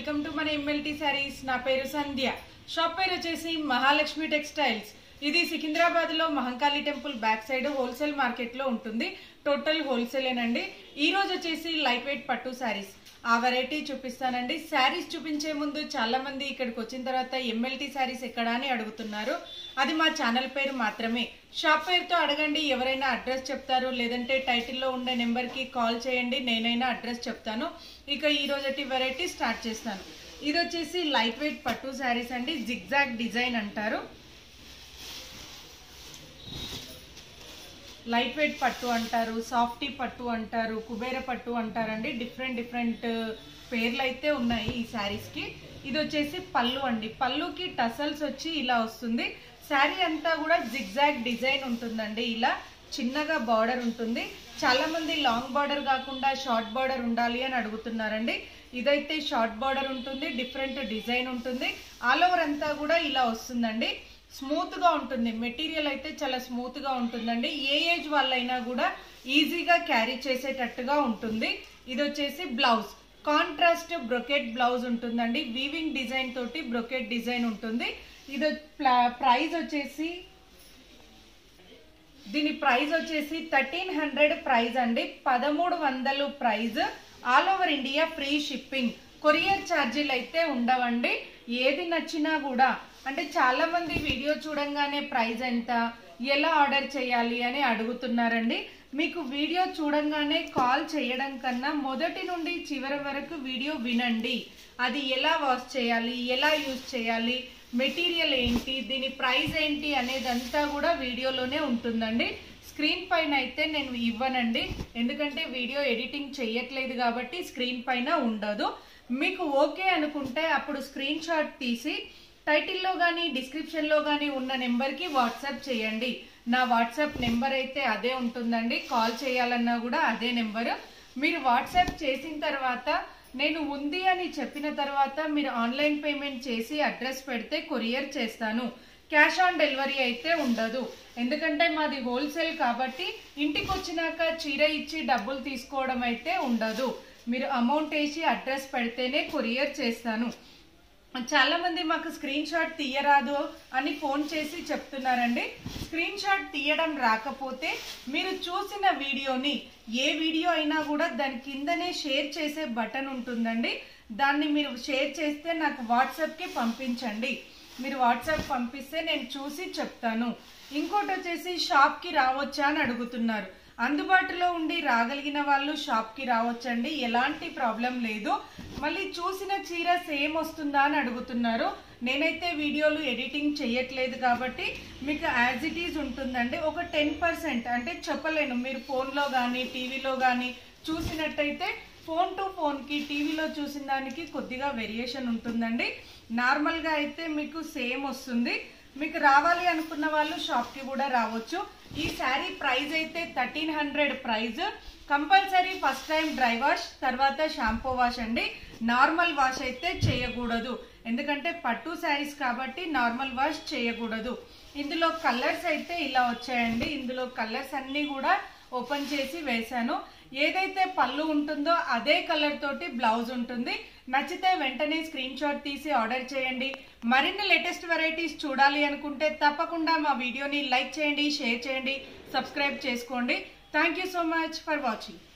welcome to మన MLT sarees నా పేరు సంధ్య షాప్ పేరు వచ్చేసి మహాలక్ష్మి టెక్స్టైల్స్ ఇది సికింద్రాబాద్ లో Mahankali temple back side wholesale market లో ఉంటుంది టోటల్ హోల్సేలేనండి ఈ రోజు వచ్చేసి లైట్ వెయిట్ పట్టు శారీస్ ఆ వెరైటీ చూపిస్తానండి శారీస్ చూపించే ముందు చాలా మంది ఇక్కడికి వచ్చిన తర్వాత ఎంఎల్టీ శారీస్ ఎక్కడ అని అడుగుతున్నారు అది మా ఛానల్ పేరు మాత్రమే షాప్ పేరుతో అడగండి ఎవరైనా అడ్రస్ చెప్తారు లేదంటే టైటిల్లో ఉండే నెంబర్కి కాల్ చేయండి నేనైనా అడ్రస్ చెప్తాను ఇక ఈ రోజటి వెరైటీ స్టార్ట్ చేస్తాను ఇది వచ్చేసి లైట్ వెయిట్ పట్టు శారీస్ అండి జిగ్జాగ్ డిజైన్ అంటారు లైట్ వెయిట్ పట్టు అంటారు సాఫ్టీ పట్టు అంటారు కుబేర పట్టు అంటారండి డిఫరెంట్ డిఫరెంట్ పేర్లు అయితే ఉన్నాయి ఈ శారీస్కి ఇది వచ్చేసి పళ్ళు అండి పళ్ళుకి టసల్స్ వచ్చి ఇలా వస్తుంది శారీ అంతా కూడా జిగ్జాగ్ డిజైన్ ఉంటుందండి ఇలా చిన్నగా బార్డర్ ఉంటుంది చాలా మంది లాంగ్ బార్డర్ కాకుండా షార్ట్ బార్డర్ ఉండాలి అని అడుగుతున్నారండి ఇదైతే షార్ట్ బార్డర్ ఉంటుంది డిఫరెంట్ డిజైన్ ఉంటుంది ఆల్ ఓవర్ అంతా కూడా ఇలా వస్తుందండి స్మూత్ గా ఉంటుంది మెటీరియల్ అయితే చాలా స్మూత్ గా ఉంటుందండి ఏ ఏజ్ వాళ్ళైనా కూడా ఈజీగా క్యారీ చేసేటట్టుగా ఉంటుంది ఇది వచ్చేసి బ్లౌజ్ కాంట్రాస్ట్ బ్రొకెట్ బ్లౌజ్ ఉంటుందండి వీవింగ్ డిజైన్ తోటి బ్రొకెట్ డిజైన్ ఉంటుంది ఇది ప్రైస్ వచ్చేసి దీని ప్రైస్ వచ్చేసి థర్టీన్ హండ్రెడ్ ప్రైస్ అండి పదమూడు వందలు price all over India free shipping courier ఛార్జీలు అయితే ఉండవండి ఏది నచ్చినా కూడా అంటే చాలా మంది వీడియో చూడంగానే ప్రైస్ ఎంత ఎలా ఆర్డర్ చేయాలి అని అడుగుతున్నారండి మీకు వీడియో చూడంగానే కాల్ చేయడం కన్నా మొదటి నుండి చివరి వరకు వీడియో వినండి అది ఎలా వాష్ చేయాలి ఎలా యూజ్ చేయాలి మెటీరియల్ ఏంటి దీని ప్రైస్ ఏంటి అనేదంతా కూడా వీడియోలోనే ఉంటుందండి స్క్రీన్ పైన అయితే నేను ఇవ్వనండి ఎందుకంటే వీడియో ఎడిటింగ్ చేయట్లేదు కాబట్టి స్క్రీన్ పైన ఉండదు మీకు ఓకే అనుకుంటే అప్పుడు స్క్రీన్ షాట్ తీసి టైటిల్లో కానీ డిస్క్రిప్షన్లో కానీ ఉన్న నెంబర్కి వాట్సాప్ చేయండి నా వాట్సాప్ నెంబర్ అయితే అదే ఉంటుందండి కాల్ చేయాలన్నా కూడా అదే నెంబర్ మీరు వాట్సాప్ చేసిన తర్వాత నేను ఉంది అని చెప్పిన తర్వాత మీరు ఆన్లైన్ పేమెంట్ చేసి అడ్రస్ పెడితే కొరియర్ చేస్తాను క్యాష్ ఆన్ డెలివరీ అయితే ఉండదు ఎందుకంటే మాది హోల్సేల్ కాబట్టి ఇంటికి వచ్చినాక చీర ఇచ్చి డబ్బులు తీసుకోవడం అయితే ఉండదు మీరు అమౌంట్ వేసి అడ్రస్ పెడితేనే కొరియర్ చేస్తాను చాలా మంది మాకు స్క్రీన్ షాట్ తీయరాదు అని ఫోన్ చేసి చెప్తున్నారండి స్క్రీన్ షాట్ తీయడం రాకపోతే మీరు చూసిన వీడియోని ఏ వీడియో అయినా కూడా దాని కిందనే షేర్ చేసే బటన్ ఉంటుందండి దాన్ని మీరు షేర్ చేస్తే నాకు వాట్సాప్కి పంపించండి మీరు వాట్సాప్ పంపిస్తే నేను చూసి చెప్తాను ఇంకోటి వచ్చేసి షాప్కి రావచ్చా అని అడుగుతున్నారు అందుబాటులో ఉండి రాగలిగిన వాళ్ళు షాప్కి రావచ్చండి ఎలాంటి ప్రాబ్లం లేదు మళ్ళీ చూసిన చీర సేమ్ వస్తుందా అని అడుగుతున్నారు నేనైతే వీడియోలు ఎడిటింగ్ చేయట్లేదు కాబట్టి మీకు యాజ్ ఇట్ ఈజ్ ఉంటుందండి ఒక టెన్ పర్సెంట్ అంటే చెప్పలేను మీరు ఫోన్లో కానీ టీవీలో కానీ చూసినట్టయితే ఫోన్ టు ఫోన్కి టీవీలో చూసిన దానికి కొద్దిగా వేరియేషన్ ఉంటుందండి నార్మల్గా అయితే మీకు సేమ్ వస్తుంది మీకు రావాలి అనుకున్న వాళ్ళు షాప్కి కూడా రావచ్చు ఈ శారీ ప్రైస్ అయితే thirteen hundred price compulsory first time dry wash తర్వాత షాంపూ వాష్ అండి నార్మల్ వాష్ అయితే చేయకూడదు ఎందుకంటే పట్టు శారీస్ కాబట్టి నార్మల్ వాష్ చేయకూడదు ఇందులో కలర్స్ అయితే ఇలా వచ్చాయండి ఇందులో కలర్స్ అన్నీ కూడా ఓపెన్ చేసి వేశాను ఏదైతే పళ్ళు ఉంటుందో అదే కలర్ తోటి బ్లౌజ్ ఉంటుంది నచ్చితే వెంటనే స్క్రీన్ షాట్ తీసి ఆర్డర్ చేయండి మరిన్ని లేటెస్ట్ వెరైటీస్ చూడాలి అనుకుంటే తప్పకుండా మా వీడియోని లైక్ చేయండి షేర్ చేయండి సబ్స్క్రైబ్ చేసుకోండి thank you so much for watching